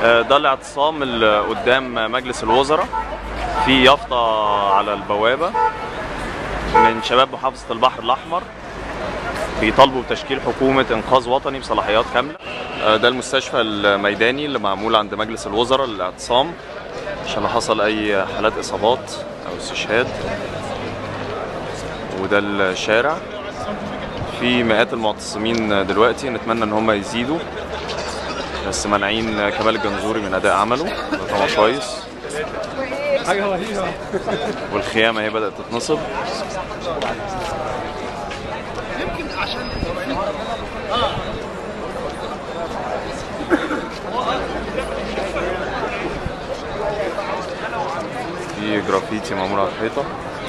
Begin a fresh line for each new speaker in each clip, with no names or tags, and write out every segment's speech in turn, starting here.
آه، ده الاعتصام اللي قدام مجلس الوزراء في يافطة على البوابة من شباب محافظة البحر الأحمر بيطالبوا بتشكيل حكومة إنقاذ وطني بصلاحيات كاملة آه، ده المستشفى الميداني اللي معمول عند مجلس الوزراء للاعتصام عشان لو حصل أي حالات إصابات أو استشهاد وده الشارع في مئات المعتصمين دلوقتي نتمنى ان هم يزيدوا بس مانعين كمال الجنزوري من اداء عمله ده طبعا كويس
حاجه رهيبه
والخيامه هي بدات تتنصب في جرافيتي معمول على الحيطه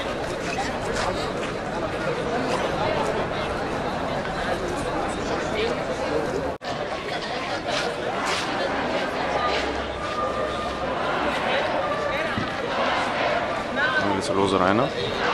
مجلس الوزراء هنا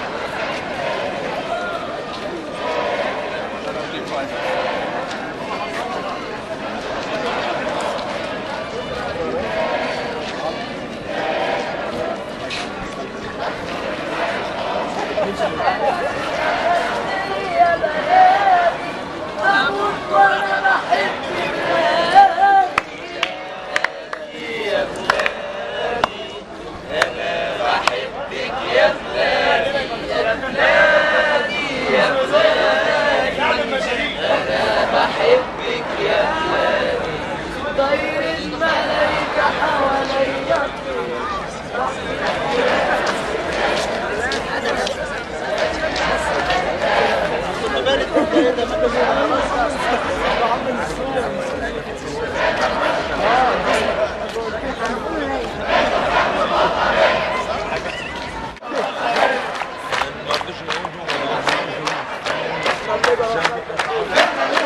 طير الملائكة حواليا
ما